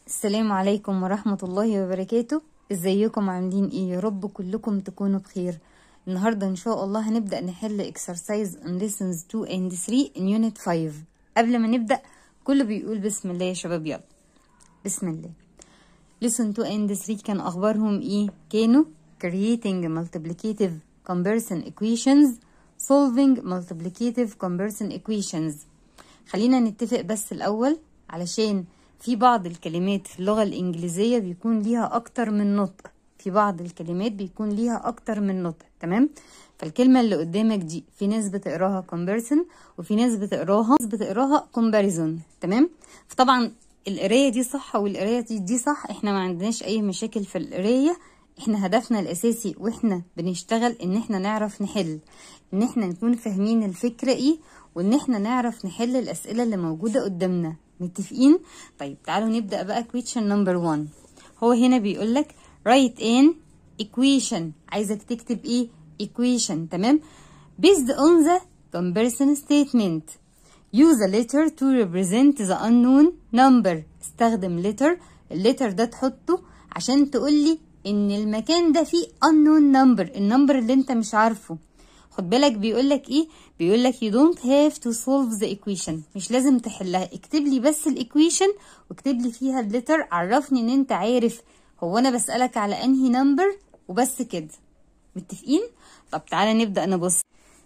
السلام عليكم ورحمة الله وبركاته ازيكم عاملين ايه يا رب كلكم تكونوا بخير النهاردة ان شاء الله هنبدأ نحل exercise on lessons 2 and 3 in unit 5 قبل ما نبدأ كله بيقول بسم الله يا شباب يلا بسم الله lesson 2 and 3 كان اخبارهم ايه كانوا creating multiplicative comparison equations solving multiplicative comparison equations خلينا نتفق بس الاول علشان في بعض الكلمات في اللغة الإنجليزية بيكون ليها أكتر من نطق في بعض الكلمات بيكون ليها أكتر من نطق تمام فالكلمة اللي قدامك دي في ناس بتقراها comparison وفي ناس بتقراها ناس بتقراها comparison تمام فطبعا القراية دي صح والقراية دي, دي صح احنا ما عندناش أي مشاكل في القراية احنا هدفنا الأساسي واحنا بنشتغل ان احنا نعرف نحل ان احنا نكون فاهمين الفكرة ايه وان احنا نعرف نحل الأسئلة اللي موجودة قدامنا متفقين طيب تعالوا نبدأ بقى question number 1 هو هنا بيقول لك write in equation عايزك تكتب ايه equation تمام based on the comparison statement use a letter to represent the unknown number استخدم letter الليتر ده تحطه عشان تقولي ان المكان ده فيه unknown number النمبر اللي انت مش عارفه خد بالك بيقول لك ايه بيقول لك you don't have to solve the equation مش لازم تحلها اكتب لي بس الايكويشن واكتب لي فيها الليتر عرفني ان انت عارف هو انا بسألك على انهي نمبر وبس كده متفقين طب تعالى نبدأ نبص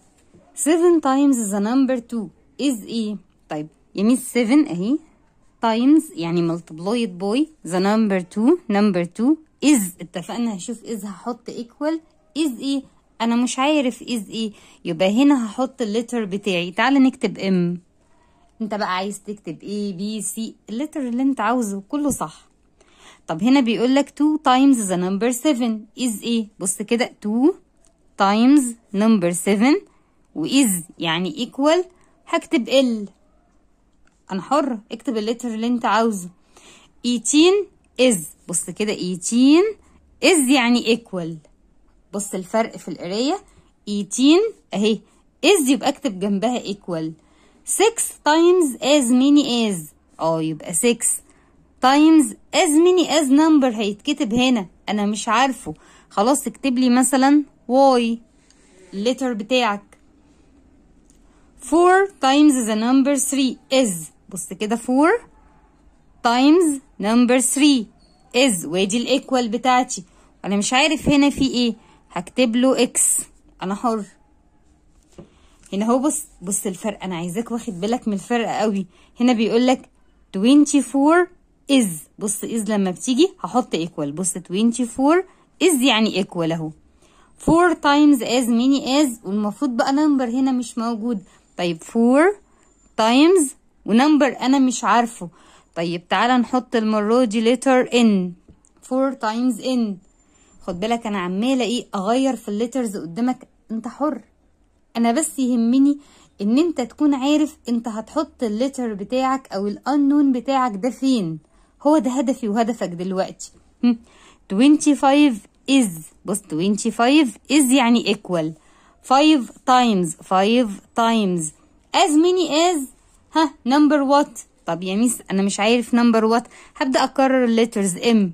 7 times the number 2 is ايه طيب يمين 7 اهي times يعني multiplied by the number 2 number 2 is اتفقنا هشوف is هحط equal is ايه انا مش عارف is ايه يبقى هنا هحط الليتر بتاعي تعال نكتب ام انت بقى عايز تكتب A B C الليتر اللي انت عاوزه كله صح طب هنا بيقول لك 2 times the number 7 is ايه بص كده 2 times number 7 و is يعني equal هكتب L انا حر اكتب الليتر اللي انت عاوزه 18 is بص كده 18 is يعني equal بص الفرق في القراية 18 اهي is يبقى اكتب جنبها equal 6 times as many as اه يبقى 6 times as many as number هيتكتب هنا انا مش عارفه خلاص اكتب لي مثلا y الليتر بتاعك 4 times the number 3 is بص كده 4 times number 3 is وادي الايكوال بتاعتي انا مش عارف هنا في ايه هكتب له اكس انا حر هنا هو بص بص الفرق انا عايزاك واخد بالك من الفرق قوي هنا بيقول لك 24 is بص is لما بتيجي هحط equal بص 24 is يعني equal اهو 4 times as many as والمفروض بقى نمبر هنا مش موجود طيب 4 times ونمبر انا مش عارفه طيب تعالى نحط المرة دي letter n 4 times n خد بالك انا عماله ايه اغير في الليترز قدامك انت حر انا بس يهمني ان انت تكون عارف انت هتحط الليتر بتاعك او الانون بتاعك ده فين هو ده هدفي وهدفك دلوقتي 25 is بص 25 is يعني equal 5 times 5 times as many as ها number what طب يا ميس انا مش عارف number what هبدا اكرر الليترز ام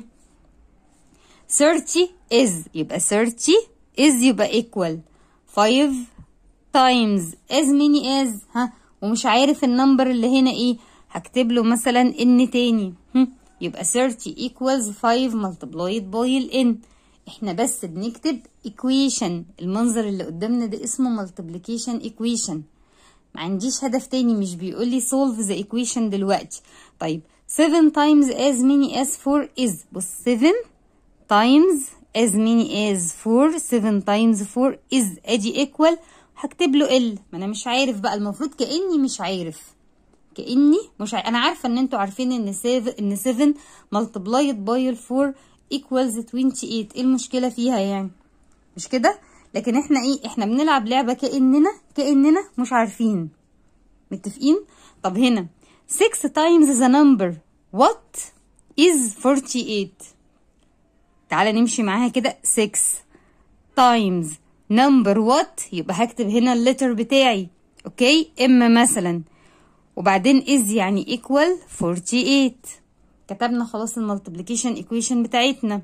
30 is يبقى 30 is يبقى equal 5 times as many as ها ومش عارف النمبر اللي هنا ايه هكتب له مثلا ان تاني يبقى 30 equals 5 multiplied by ال n احنا بس بنكتب equation المنظر اللي قدامنا ده اسمه multiplication equation ما عنديش هدف تاني مش بيقول لي solve the equation دلوقتي طيب 7 times as many as 4 is بص 7 times as many as 4 7 times 4 is ادي equal هكتب له ال ما انا مش عارف بقى المفروض كاني مش عارف كاني مش عارف. انا عارفه ان انتوا عارفين ان 7 ان 7 multiplied by 4 equals 28 ايه المشكله فيها يعني مش كده لكن احنا ايه احنا بنلعب لعبه كاننا كاننا مش عارفين متفقين طب هنا 6 times the number what is 48 تعالى نمشي معاها كده 6 times number what يبقى هكتب هنا الليتر بتاعي اوكي ام مثلا وبعدين is يعني equal 48 كتبنا خلاص المالتيبليكيشن ايكويشن بتاعتنا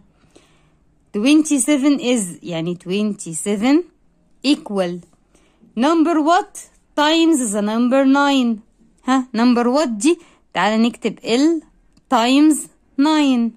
27 is يعني 27 equal number what times the number 9 ها number what دي تعالى نكتب L times 9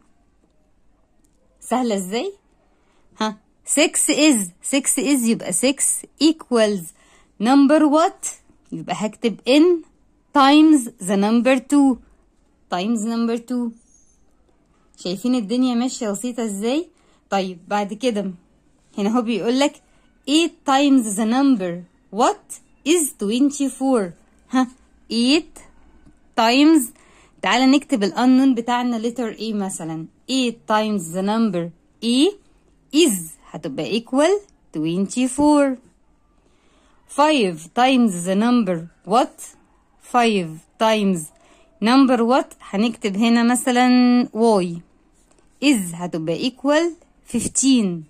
سهلة ازاي ها 6 is 6 is يبقى 6 equals number what يبقى هكتب n times the number 2 times number 2 شايفين الدنيا ماشية بسيطة ازاي طيب بعد كده هنا هو بيقول لك 8 times the number what is 24 ها 8 times تعالى نكتب الانون بتاعنا letter A مثلا 8 times the number A is هتبقى equal 24 5 times the number what 5 times number what هنكتب هنا مثلا y is هتبقى equal 15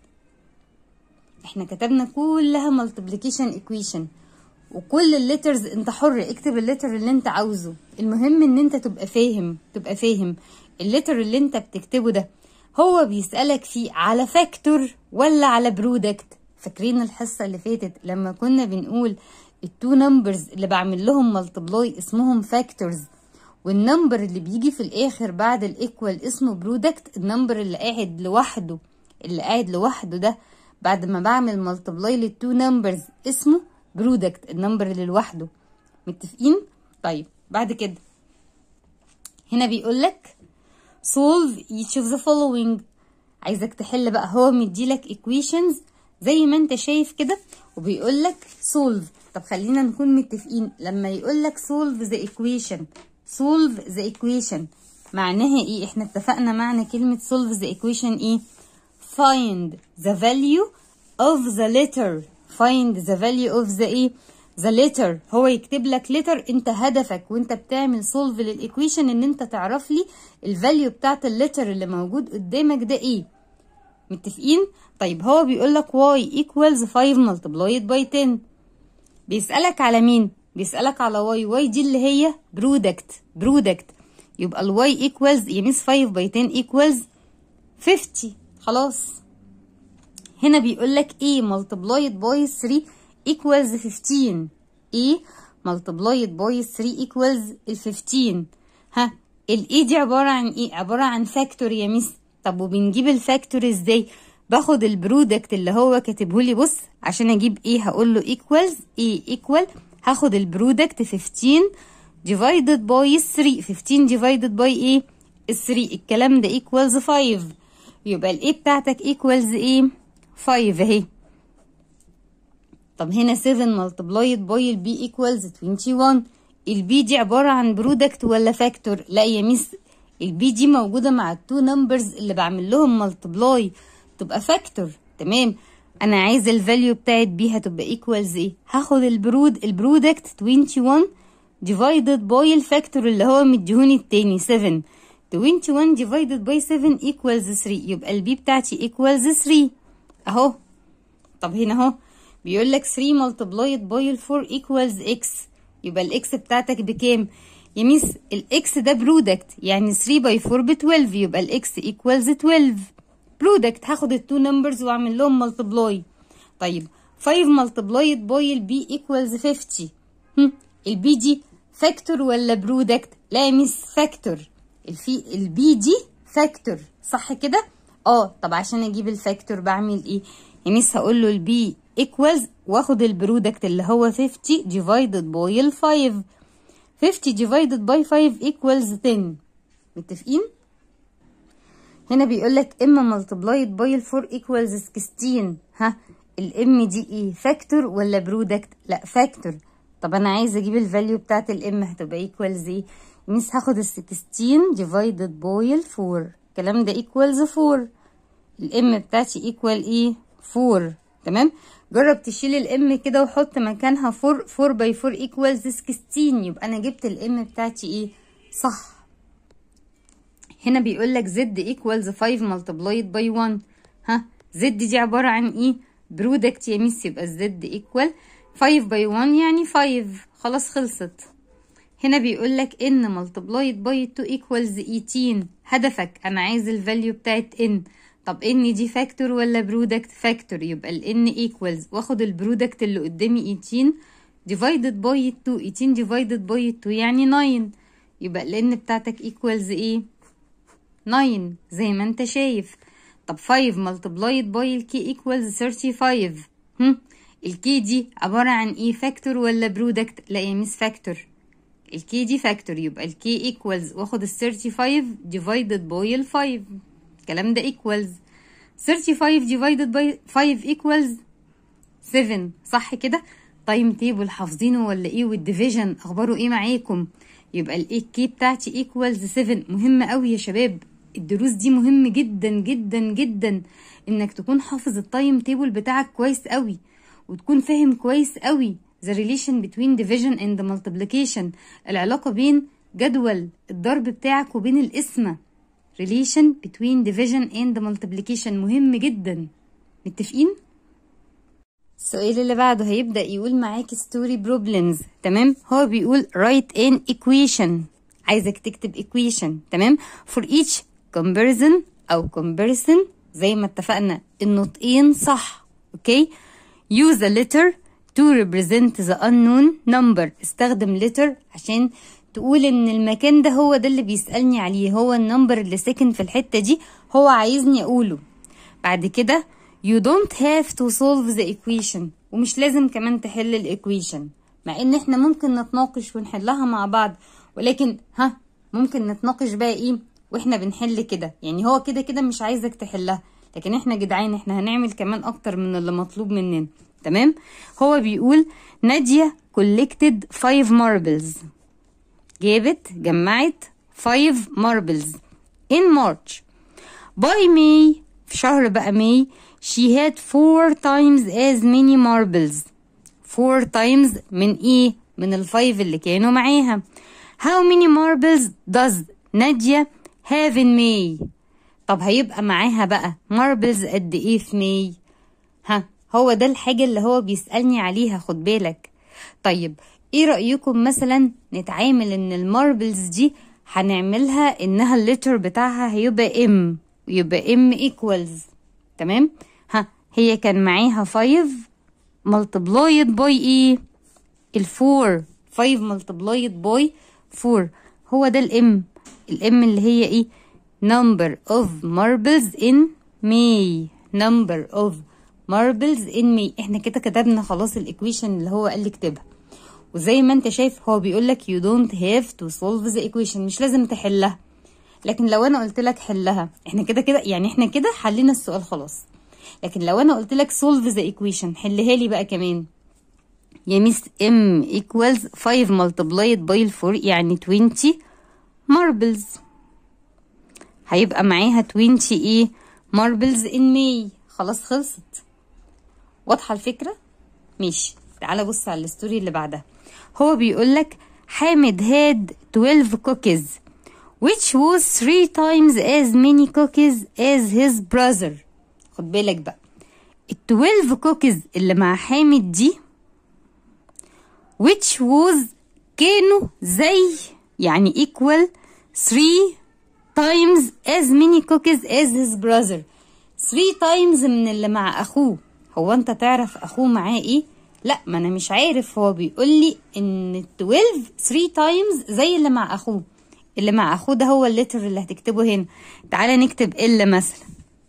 احنا كتبنا كلها multiplication equation وكل الليترز انت حر اكتب الليتر اللي انت عاوزه المهم ان انت تبقى فاهم تبقى فاهم الليتر اللي انت بتكتبه ده هو بيسألك فيه على فاكتور ولا على برودكت فاكرين الحصة اللي فاتت لما كنا بنقول التو نمبرز اللي بعمل لهم ملتبلاي اسمهم فاكتورز والنمبر اللي بيجي في الاخر بعد الايكوال اسمه برودكت النمبر اللي قاعد لوحده اللي قاعد لوحده ده بعد ما بعمل ملتبلاي للتو نمبرز اسمه برودكت النمبر اللي لوحده متفقين طيب بعد كده هنا بيقول لك solve each of the following عايزك تحل بقى هو مديلك equations زي ما انت شايف كده وبيقول لك solve طب خلينا نكون متفقين لما يقول لك solve the equation solve the equation معناها ايه احنا اتفقنا معنى كلمة solve the equation ايه find the value of the letter find the value of the ايه the letter هو يكتب لك letter انت هدفك وانت بتعمل solve للايكويشن ان انت تعرف لي الفاليو بتاعت الليتر اللي موجود قدامك ده ايه متفقين طيب هو بيقول لك y equals 5 multiplied by 10 بيسألك على مين بيسألك على y y دي اللي هي برودكت برودكت يبقى ال y equals يميس 5 by 10 equals 50 خلاص هنا بيقول لك a multiplied by 3 equals 15 a multiplied by 3 equals ال 15 ها ال a دي عبارة عن ايه عبارة عن فاكتور يا ميس طب وبنجيب الفاكتور ازاي باخد البرودكت اللي هو كاتبه لي بص عشان اجيب ايه هقول له equals a equal هاخد البرودكت 15 divided by 3 15 divided by ايه 3 الكلام ده equals 5 يبقى الايه بتاعتك equals ايه 5 اهي طب هنا 7 multiplied by البي equals 21 البي دي عبارة عن برودكت ولا فاكتور لا يا ميس البي دي موجودة مع التو نمبرز اللي بعمل لهم ملتبلاي تبقى فاكتور تمام انا عايزة الفاليو بتاعت بي هتبقى ايكوالز ايه هاخد البرود البرودكت 21 divided by الفاكتور اللي هو مديهوني التاني 7 21 divided by 7 equals 3 يبقى البي بتاعتي equals 3 اهو طب هنا اهو بيقول لك 3 multiplied by 4 equals x يبقى الاكس بتاعتك بكام يميس الاكس ده برودكت يعني 3 باي 4 ب 12 يبقى الاكس ايكوالز 12 برودكت هاخد التو نمبرز واعمل لهم ملتبلاي طيب 5 ملتبلايد باي البي ايكوالز 50 هم البي دي فاكتور ولا برودكت لا يا ميس فاكتور الفي البي دي فاكتور صح كده اه طب عشان اجيب الفاكتور بعمل ايه يا ميس هقول له البي equals واخد البرودكت اللي هو 50 divided by ال 5 50 divided by 5 equals 10 متفقين؟ هنا بيقول لك m multiplied by ال 4 equals 16 ها الام دي ايه فاكتور ولا برودكت؟ لا فاكتور طب انا عايزه اجيب الفاليو بتاعت الام هتبقى equals ايه؟ ميس هاخد ال 16 divided by ال 4 الكلام ده equals 4 الام بتاعتي equal ايه؟ 4 تمام؟ جرب تشيل الام كده وحط مكانها 4 4 باي 4 equals 16 يبقى انا جبت الام بتاعتي ايه صح هنا بيقول لك زد equals 5 multiplied by 1 ها زد دي عبارة عن ايه برودكت يا ميس يبقى زد equal 5 باي 1 يعني 5 خلاص خلصت هنا بيقول لك n multiplied by 2 equals 18 هدفك انا عايز الفاليو بتاعت n طب n دي فاكتور ولا برودكت فاكتور يبقى ال n equals واخد البرودكت اللي قدامي 18 divided by 2 18 divided by 2 يعني 9 يبقى ال n بتاعتك equals ايه 9 زي ما انت شايف طب 5 multiplied by الكي equals 35 هم الكي دي عبارة عن ايه فاكتور ولا برودكت لا يا ميس فاكتور الكي دي فاكتور يبقى الكي equals واخد ال 35 divided by ال 5 الكلام ده equals 35 divided by 5 equals 7 صح كده تايم تيبل حافظينه ولا ايه والديفيجن اخباره ايه معاكم يبقى الاي كي بتاعتي ايكوالز 7 مهمه قوي يا شباب الدروس دي مهم جدا جدا جدا انك تكون حافظ التايم تيبل بتاعك كويس قوي وتكون فاهم كويس قوي the relation between division and multiplication العلاقة بين جدول الضرب بتاعك وبين القسمة relation between division and multiplication مهم جدا متفقين؟ السؤال اللي بعده هيبدأ يقول معاك story problems تمام هو بيقول write an equation عايزك تكتب equation تمام for each comparison أو comparison زي ما اتفقنا النطقين صح اوكي use a letter to represent the unknown number استخدم letter عشان تقول ان المكان ده هو ده اللي بيسألني عليه هو النمبر اللي ساكن في الحتة دي هو عايزني اقوله بعد كده you don't have to solve the equation ومش لازم كمان تحل الايكويشن مع ان احنا ممكن نتناقش ونحلها مع بعض ولكن ها ممكن نتناقش بقى ايه واحنا بنحل كده يعني هو كده كده مش عايزك تحلها لكن احنا جدعان احنا هنعمل كمان اكتر من اللي مطلوب مننا تمام هو بيقول نادية collected 5 marbles جابت جمعت 5 marbles in March by May في شهر بقى May she had four times as many marbles four times من ايه من الفايف اللي كانوا معاها how many marbles does نادية have in May طب هيبقى معاها بقى marbles قد ايه في May ها هو ده الحاجة اللي هو بيسألني عليها خد بالك طيب ايه رأيكم مثلا نتعامل ان الماربلز دي هنعملها انها اللتر بتاعها هيبقى ام ويبقى ام equals تمام ها هي كان معاها 5 multiplied by ايه الفور 5 multiplied by 4 هو ده الام الام اللي هي ايه number of marbles in May number of marbles in May احنا كده كتبنا خلاص الايكويشن اللي هو قال لي اكتبها وزي ما انت شايف هو بيقول لك you don't have to solve the equation مش لازم تحلها لكن لو انا قلت لك حلها احنا كده كده يعني احنا كده حلينا السؤال خلاص لكن لو انا قلت لك solve the equation حلها لي بقى كمان يا ميس m equals 5 multiplied by 4 يعني 20 marbles هيبقى معاها 20 ايه marbles in May خلاص خلصت واضحة الفكرة ماشي تعالى بص على الستوري اللي بعدها هو بيقول لك حامد had 12 cookies which was three times as many cookies as his brother خد بالك بقى ال 12 cookies اللي مع حامد دي which was كانوا زي يعني equal 3 times as many cookies as his brother 3 times من اللي مع اخوه هو انت تعرف اخوه معاه ايه لا ما انا مش عارف هو بيقول لي ان ال 12 3 times زي اللي مع اخوه اللي مع اخوه ده هو اللتر اللي هتكتبه هنا تعالى نكتب ال مثلا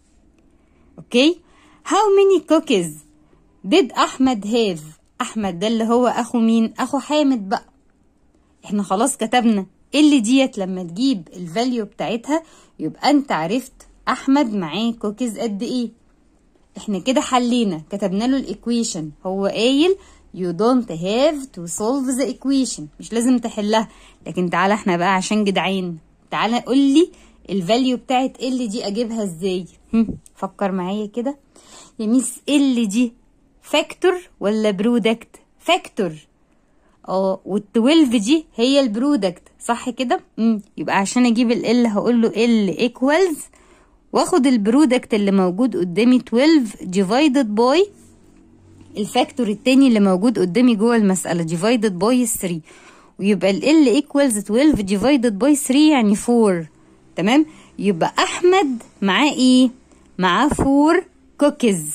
اوكي how many cookies did احمد have احمد ده اللي هو اخو مين اخو حامد بقى احنا خلاص كتبنا اللي ديت لما تجيب الفاليو بتاعتها يبقى انت عرفت احمد معاه كوكيز قد ايه احنا كده حلينا كتبنا له الايكويشن هو قايل you don't have to solve the equation مش لازم تحلها لكن تعالى احنا بقى عشان جدعين تعالى قول لي الفاليو بتاعت ال دي اجيبها ازاي هم، فكر معايا كده يا ميس ال دي فاكتور ولا برودكت فاكتور اه وال12 دي هي البرودكت صح كده امم يبقى عشان اجيب ال ال هقول له ال ايكوالز واخد البرودكت اللي موجود قدامي 12 divided by الفاكتور التاني اللي موجود قدامي جوه المسألة divided by 3 ويبقى ال L equals 12 divided by 3 يعني 4 تمام يبقى أحمد معاه إيه؟ معاه 4 كوكيز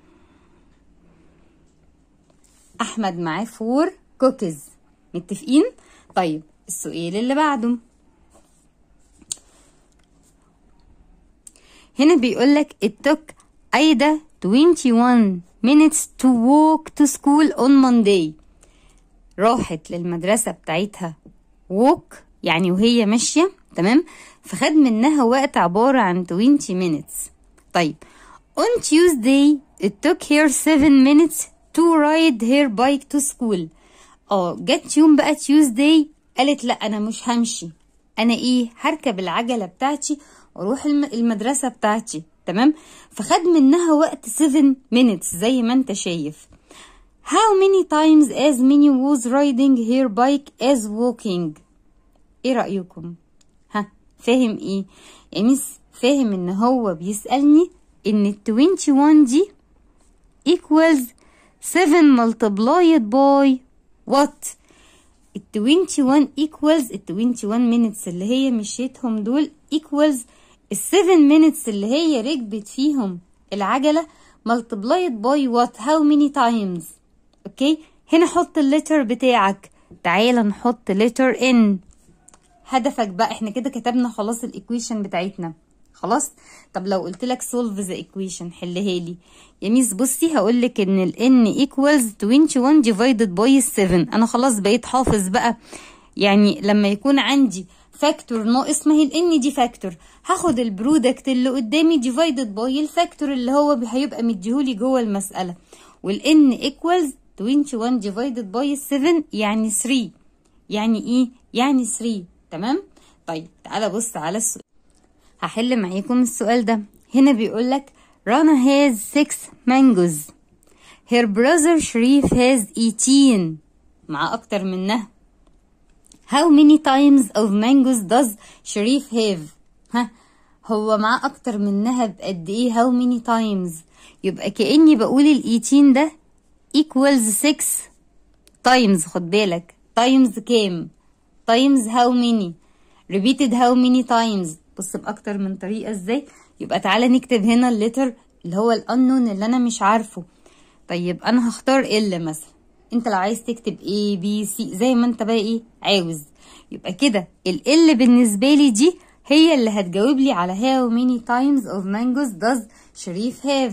أحمد معاه 4 كوكيز متفقين؟ طيب السؤال اللي بعده هنا بيقول لك it took أيدا 21 minutes to walk to school on Monday راحت للمدرسة بتاعتها walk يعني وهي ماشية تمام فخد منها وقت عبارة عن 20 minutes طيب on Tuesday it took her 7 minutes to ride her bike to school اه جت يوم بقى Tuesday قالت لا انا مش همشي انا ايه هركب العجلة بتاعتي واروح الم- المدرسة بتاعتي تمام فخد منها وقت 7 minutes زي ما انت شايف How many times as many was riding her bike as walking ايه رأيكم ها فاهم ايه يا ميس فاهم ان هو بيسألني ان ال 21 دي equals 7 multiplied by what ال 21 equals ال 21 minutes اللي هي مشيتهم دول equals ال 7 minutes اللي هي ركبت فيهم العجلة multiplied by what how many times اوكي هنا حط اللتر بتاعك تعال نحط لتر ان هدفك بقى احنا كده كتبنا خلاص الايكويشن بتاعتنا خلاص طب لو قلت لك solve the equation حلها لي يا ميس بصي هقول لك ان ال n equals 21 divided by 7 انا خلاص بقيت حافظ بقى يعني لما يكون عندي فاكتور ناقص ما هي ال n دي فاكتور هاخد البرودكت اللي قدامي divided by الفاكتور اللي هو بي- هيبقى مديهولي جوه المسألة وال n equals 21 divided by 7 يعني 3 يعني ايه يعني 3 تمام طيب تعالى بص على السؤال هحل معاكم السؤال ده هنا بيقول لك رنا has 6 mangoes her brother شريف has 18 مع اكتر منها how many times of mangoes does شريف have ها هو معاه اكتر منها بقد ايه how many times يبقى كأني بقول ال 18 ده equals 6 times خد بالك times كام times how many repeated how many times بص بأكتر من طريقة ازاي يبقى تعالى نكتب هنا الليتر اللي هو الانون اللي انا مش عارفه طيب انا هختار ال مثلا انت لو عايز تكتب A B C زي ما انت بقى ايه عاوز يبقى كده ال L بالنسبة لي دي هي اللي هتجاوب لي على how many times of mangoes does شريف have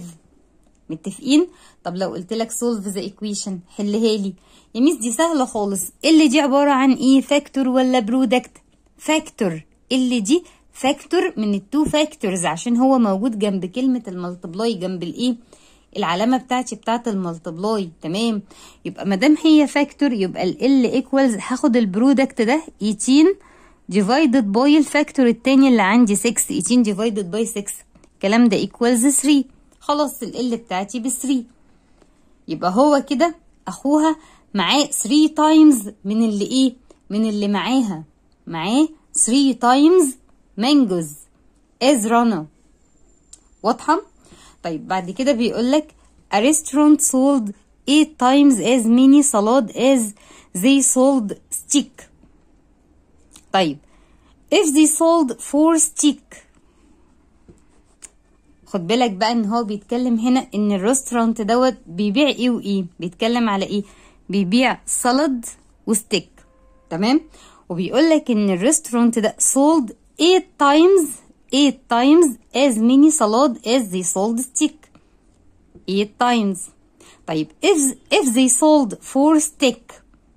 متفقين طب لو قلت لك solve the equation حلها لي يا ميس دي سهله خالص اللي دي عباره عن ايه فاكتور ولا برودكت فاكتور اللي دي فاكتور من التو فاكتورز عشان هو موجود جنب كلمه الملتبلاي جنب الايه العلامه بتاعتي بتاعت الملتبلاي تمام يبقى ما دام هي فاكتور يبقى ال L ايكوالز هاخد البرودكت ده 18 divided by الفاكتور التاني اللي عندي 6 18 divided by 6 الكلام ده equals 3 خلاص ال L بتاعتي ب 3 يبقى هو كده اخوها معاه 3 تايمز من اللي ايه من اللي معاها معاه 3 تايمز مانجوز از رنا واضحه طيب بعد كده بيقول لك a restaurant sold 8 times as many salad as they sold stick طيب if they sold 4 stick خد بالك بقى ان هو بيتكلم هنا ان الريستورانت دوت بيبيع ايه وايه بيتكلم على ايه بيبيع سلد وستيك تمام وبيقول لك ان الريستورانت ده sold 8 times 8 times as many salad as they sold stick 8 times طيب if if they sold 4 stick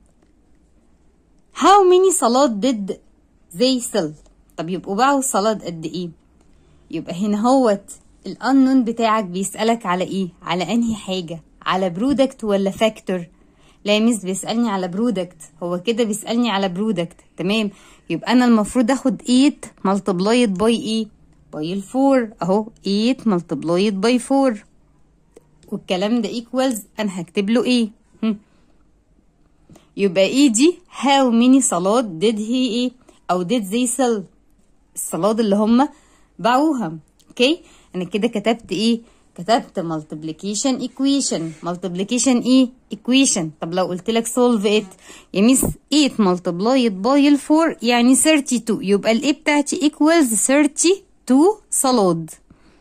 how many salad did they sell طب يبقوا باعوا سلاد قد ايه يبقى هنا هوت الانون بتاعك بيسألك على ايه على انهي حاجة على برودكت ولا فاكتور لا يا ميس بيسألني على برودكت هو كده بيسألني على برودكت تمام يبقى انا المفروض اخد 8 ملتبلايد باي ايه باي الفور اهو 8 ملتبلايد باي 4 والكلام ده ايكوالز انا هكتب له ايه هم. يبقى ايه دي how many salad did he ايه او did they sell الصلاد اللي هم باعوها اوكي انا كده كتبت ايه كتبت multiplication equation multiplication ايه equation طب لو قلت لك solve it يا ميس 8 multiplied by ال 4 يعني 32 يبقى الايه بتاعتي equals 32 صلاد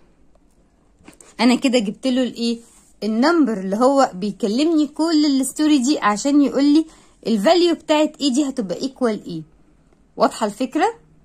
انا كده جبت له الايه النمبر اللي هو بيكلمني كل الستوري دي عشان يقول لي الفاليو بتاعت ايه دي هتبقى ايكوال ايه واضحه الفكره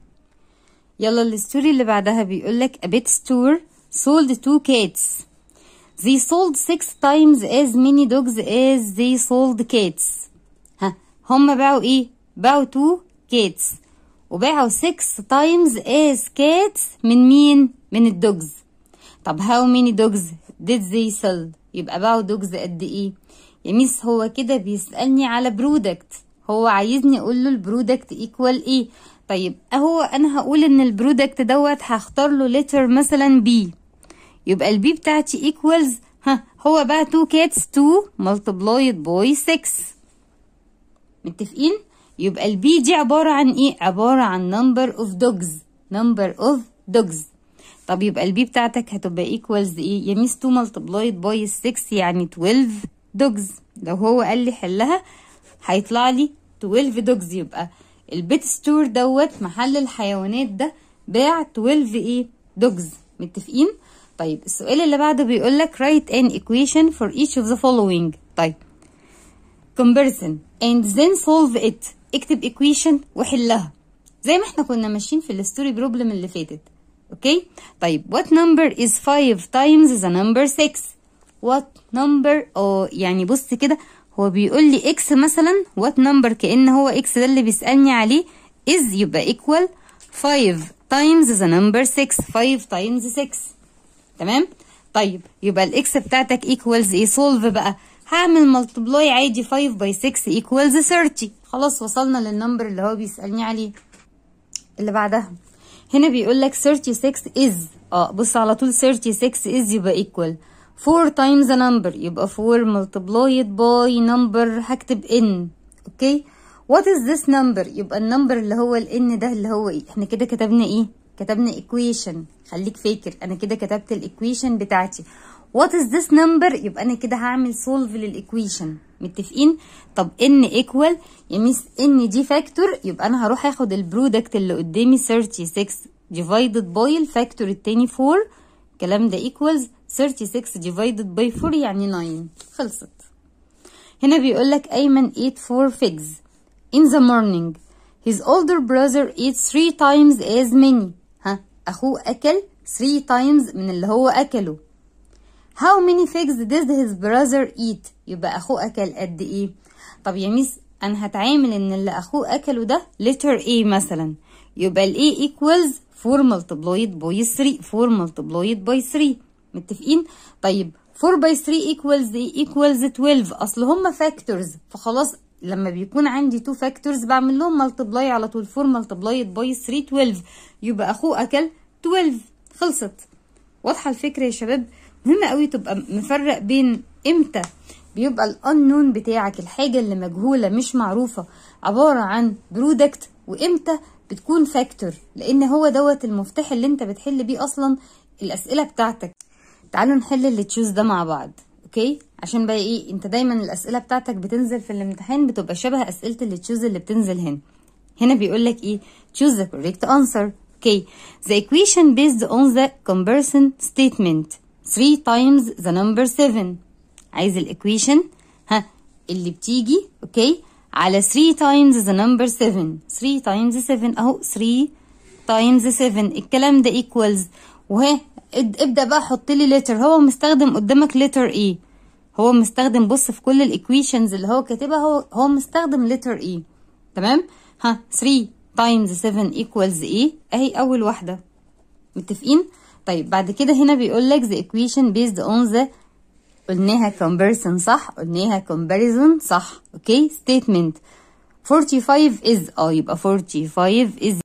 يلا الستوري اللي بعدها بيقول لك a pet store sold two cats they sold six times as many dogs as they sold cats ها هم باعوا ايه باعوا two cats وباعوا six times as cats من مين من الدوجز طب how many dogs did they sell يبقى باعوا دوجز قد ايه يا ميس هو كده بيسألني على برودكت هو عايزني اقول له البرودكت ايكوال ايه طيب اهو انا هقول ان البرودكت دوت هختار له لتر مثلا بي يبقى البي بتاعتي ايكوالز ها هو بقى 2 كاتس 2 multiplied باي 6 متفقين يبقى البي دي عبارة عن ايه عبارة عن number of dogs number of dogs طب يبقى البي بتاعتك هتبقى ايكوالز ايه يا ميس 2 multiplied باي 6 يعني 12 دوجز لو هو قال لي حلها هيطلع لي 12 دوجز يبقى البيت ستور دوت محل الحيوانات ده باع 12 ايه دوجز متفقين طيب السؤال اللي بعده بيقول لك write an equation for each of the following طيب comparison and then solve it اكتب equation وحلها زي ما احنا كنا ماشيين في الستوري بروبلم اللي فاتت اوكي طيب what number is 5 times the number 6 what number اه يعني بص كده هو بيقول لي اكس مثلا what number كأن هو اكس ده اللي بيسألني عليه is يبقى equal 5 times the number 6 5 times 6 تمام طيب يبقى الاكس بتاعتك equals ايه solve بقى هعمل ملتبلاي عادي 5 باي 6 equals 30 خلاص وصلنا للنمبر اللي هو بيسألني عليه اللي بعدها هنا بيقول لك 36 is اه بص على طول 36 is يبقى equal 4 times a number يبقى 4 multiplied by number هكتب n اوكي what is this number يبقى النمبر اللي هو ال n ده اللي هو ايه احنا كده كتبنا ايه كتبنا equation خليك فاكر انا كده كتبت الايكويشن بتاعتي what is this number يبقى انا كده هعمل solve للايكويشن متفقين طب n equal يا ميس n دي فاكتور يبقى انا هروح اخد البرودكت اللي قدامي 36 divided by الفاكتور التاني 4 الكلام ده equals 36 divided by 4 يعني 9 خلصت هنا بيقول لك أيمن ate four figs in the morning his older brother ate three times as many ها أخوه أكل 3 times من اللي هو أكله how many figs did his brother eat يبقى أخوه أكل قد إيه طب يا ميس أنا هتعامل إن اللي أخوه أكله ده letter A مثلا يبقى ال A equals 4 multiplied by 3 4 multiplied by 3 متفقين طيب 4 by 3 equals ايه equals 12 اصل هما فاكتورز فخلاص لما بيكون عندي 2 فاكتورز بعمل لهم ملتبلاي على طول 4 multiplied by 3 12 يبقى اخوه اكل 12 خلصت واضحه الفكره يا شباب مهم قوي تبقى مفرق بين امتى بيبقى الانون بتاعك الحاجه اللي مجهوله مش معروفه عباره عن برودكت وامتى بتكون فاكتور لان هو دوت المفتاح اللي انت بتحل بيه اصلا الاسئله بتاعتك تعالوا نحل اللي تشوز ده مع بعض اوكي عشان بقى ايه انت دايما الاسئله بتاعتك بتنزل في الامتحان بتبقى شبه اسئله اللي تشوز اللي بتنزل هنا هنا بيقول لك ايه choose the correct answer okay the equation based on the comparison statement 3 times the number 7 عايز الايكويشن ها اللي بتيجي اوكي على 3 times the number 7 3 times 7 اهو 3 times 7 الكلام ده equals وها ابدا بقى حط لي لتر هو مستخدم قدامك لتر ايه هو مستخدم بص في كل الايكويشنز اللي هو كاتبها هو هو مستخدم لتر ايه تمام ها 3 times 7 equals ايه اهي اول واحده متفقين طيب بعد كده هنا بيقول لك the equation based on the قلناها comparison صح قلناها comparison صح اوكي statement 45 is اه يبقى 45 is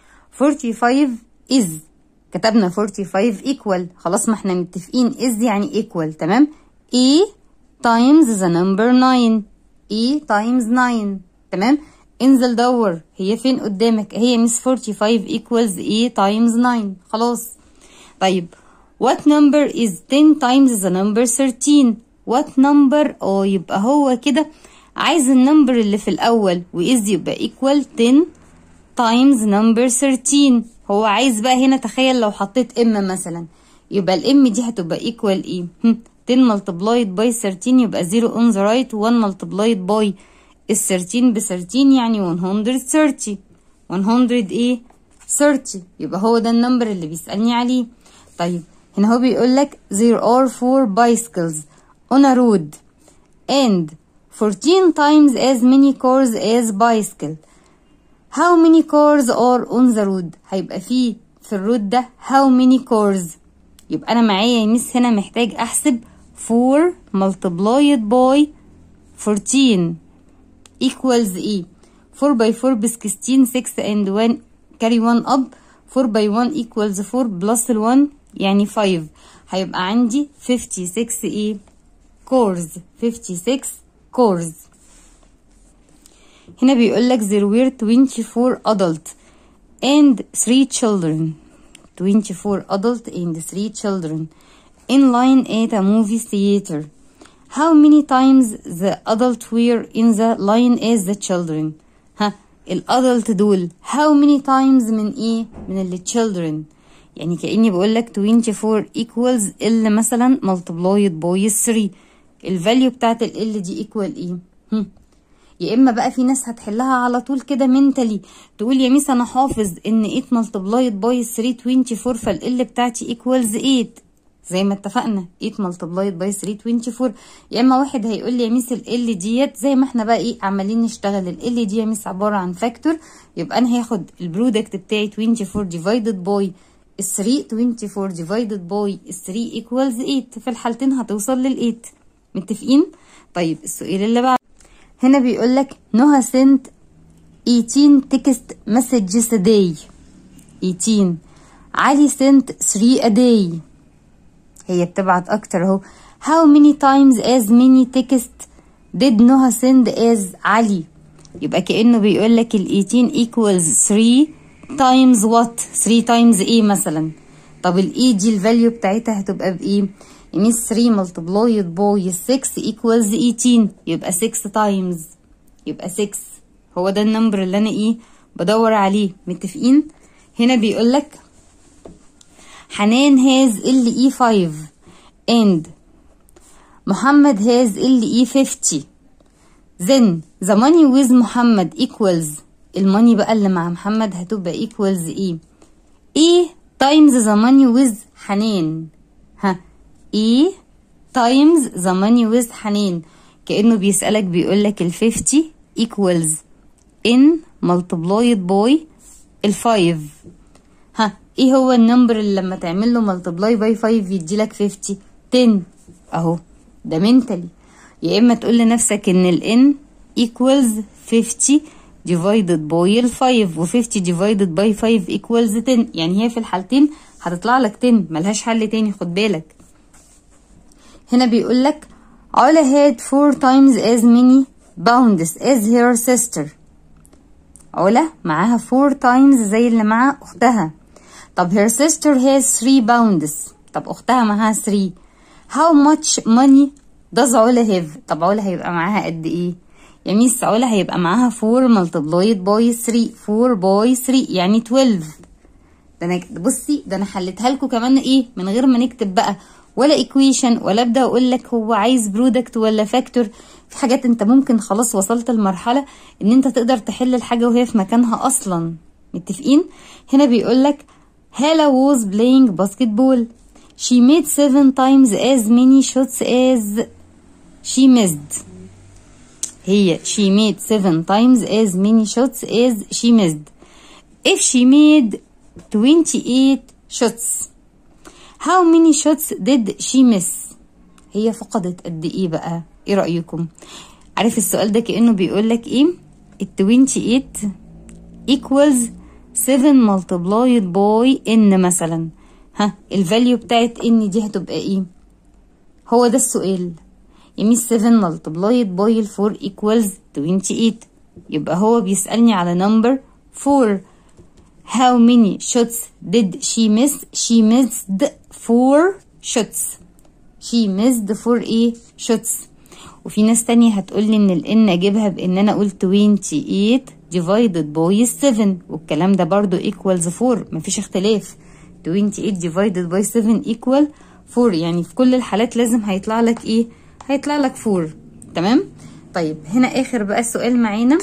45 is كتبنا 45 equal خلاص ما احنا متفقين is يعني equal تمام A times the number 9 A times 9 تمام انزل دور هي فين قدامك هي مس 45 equals A times 9 خلاص طيب what number is 10 times the number 13 what number اه يبقى هو كده عايز النمبر اللي في الأول وإز يبقى equal 10 times number 13 هو عايز بقى هنا تخيل لو حطيت ام مثلا يبقى الام دي هتبقى equal ايه 10 multiplied by 13 يبقى 0 on the right 1 multiplied by ال 13 ب 13 يعني 130 100 ايه 30 يبقى هو ده النمبر اللي بيسألني عليه طيب هنا هو بيقول لك there are four bicycles on a road and 14 times as many cars as bicycle how many cars are on the road هيبقى فيه في الرود ده how many cars يبقى انا معايا يا ميس هنا محتاج احسب 4 multiplied by 14 equals ايه 4 by 4 ب 16 6 and 1 carry 1 up 4 by 1 equals 4 plus ال 1 يعني 5 هيبقى عندي 56 ايه cores 56 cores هنا بيقول لك there were 24 adult and 3 children 24 adult and 3 children in line at a movie theater how many times the adult were in the line as the children ها الادلت دول how many times من ايه من ال children يعني كأني بقول لك 24 equals ال مثلا multiplied by 3 الفاليو بتاعت ال ال دي equal ايه هم. يا اما بقى في ناس هتحلها على طول كده منتلي تقول يا ميس انا حافظ ان 8 multiplied by 3 24 فال بتاعتي equals 8 زي ما اتفقنا 8 multiplied by 3 24 يا اما واحد هيقول لي يا ميس ال ديت زي ما احنا بقى ايه عمالين نشتغل ال دي يا ميس عباره عن فاكتور يبقى انا هاخد البرودكت بتاعي 24 divided by ال 3 24 divided by ال 3 equals 8 في الحالتين هتوصل لل 8 متفقين طيب السؤال اللي بعد هنا بيقول لك نهى sent 18 text messages a day 18 علي sent 3 a day هي بتبعت اكتر اهو how many times as many text did نهى send as علي يبقى كأنه بيقول لك ال 18 equals 3 times what 3 times ايه مثلا طب الاي دي الفاليو بتاعتها هتبقى بايه يمين 3 multiplied by 6 equals 18 يبقى 6 times يبقى 6 هو ده النمبر اللي انا ايه بدور عليه متفقين هنا بيقول لك حنان has ال اي 5 and محمد has ال اي 50 then the money with محمد equals الماني بقى اللي مع محمد هتبقى equals ايه ايه times the money with حنان ها ايه times the money with حنان كأنه بيسألك بيقولك ال 50 equals in multiplied by ال 5 ها ايه هو النمبر اللي لما تعمل له multiply by 5 يديلك 50 10 اهو ده منتلي يا اما تقول لنفسك ان ال n equals 50 divided by ال 5 و 50 divided by 5 equals 10 يعني هي في الحالتين هتطلع لك 10 ملهاش حل تاني خد بالك هنا بيقول لك علا had four times as many pounds as her sister علا معاها four times زي اللي مع اختها طب her sister has three pounds طب اختها معاها 3 how much money does علا have طب علا هيبقى معاها قد ايه يا ميس علا هيبقى معاها 4 multiplied by 3 4 by 3 يعني 12 ده انا بصي ده انا حلتها لكم كمان ايه من غير ما نكتب بقى ولا ايكويشن ولا ابدا اقول لك هو عايز برودكت ولا فاكتور في حاجات انت ممكن خلاص وصلت لمرحله ان انت تقدر تحل الحاجه وهي في مكانها اصلا متفقين هنا بيقول لك هالا was playing basketball she made seven times as many shots as she missed هي she made seven times as many shots as she missed if she made 28 shots how many shots did she miss هي فقدت قد ايه بقى ايه رأيكم عارف السؤال ده كأنه بيقول لك ايه ال 28 equals 7 multiplied by n مثلا ها الفاليو بتاعت n دي هتبقى ايه هو ده السؤال يمين 7 multiplied by ال 4 equals 28 يبقى هو بيسألني على number 4 how many shots did she miss she missed four shots she missed four ايه shots وفي ناس تانية هتقولي ان الان اجيبها بان انا قلت 28 divided by 7 والكلام ده برضو equals 4 مفيش اختلاف 28 divided by 7 equal 4 يعني في كل الحالات لازم هيطلع لك ايه هيطلع لك 4 تمام طيب هنا اخر بقى السؤال معانا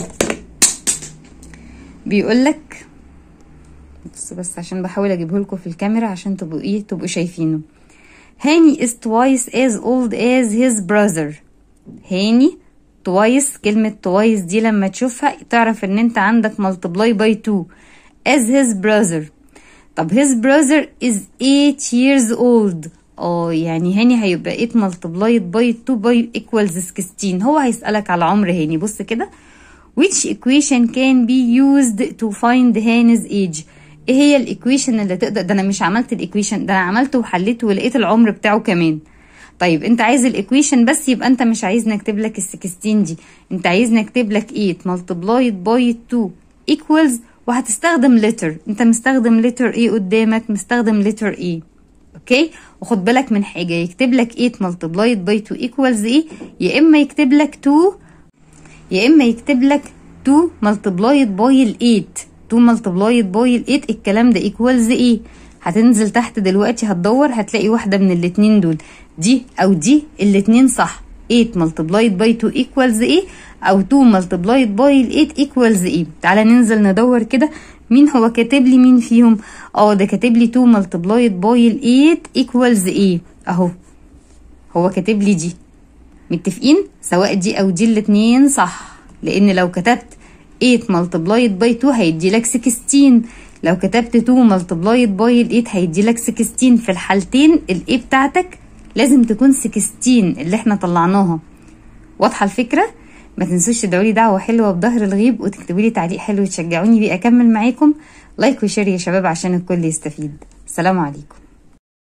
بيقول لك بص بس عشان بحاول اجيبه لكم في الكاميرا عشان تبقوا ايه تبقوا شايفينه هاني is twice as old as his brother هاني twice كلمة twice دي لما تشوفها تعرف ان انت عندك multiply by 2 as his brother طب his brother is 8 years old اه يعني هاني هيبقى 8 multiplied by 2 by equals 16 هو هيسألك على عمر هاني بص كده which equation can be used to find هاني's age ايه هي الايكويشن اللي تقدر ده انا مش عملت الايكويشن ده انا عملته وحليته ولقيت العمر بتاعه كمان طيب انت عايز الايكويشن بس يبقى انت مش عايز نكتب لك ال 16 دي انت عايز نكتب لك 8 multiplied by 2 equals وهتستخدم letter انت مستخدم letter ايه قدامك مستخدم letter ايه اوكي وخد بالك من حاجه يكتب لك 8 multiplied by 2 equals ايه يا اما يكتب لك 2 يا اما يكتب لك 2 multiplied by ال 8 2 multiplied by ال 8 الكلام ده equals ايه هتنزل تحت دلوقتي هتدور هتلاقي واحده من الاتنين دول دي او دي الاتنين صح 8 multiplied by 2 equals ايه او 2 multiplied by ال 8 equals ايه تعالى ننزل ندور كده مين هو كاتب لي مين فيهم اه ده كاتب لي 2 multiplied by ال 8 equals ايه اهو هو كاتب لي دي متفقين سواء دي او دي الاتنين صح لان لو كتبت 8 multiplied by 2 هيدي لك 16 لو كتبت 2 multiplied by ال 8 هيدي لك 16 في الحالتين الايه بتاعتك لازم تكون 16 اللي احنا طلعناها واضحه الفكره ما تنسوش تدعوا لي دعوه حلوه بظهر الغيب وتكتبوا لي تعليق حلو تشجعوني بيه اكمل معاكم لايك وشير يا شباب عشان الكل يستفيد السلام عليكم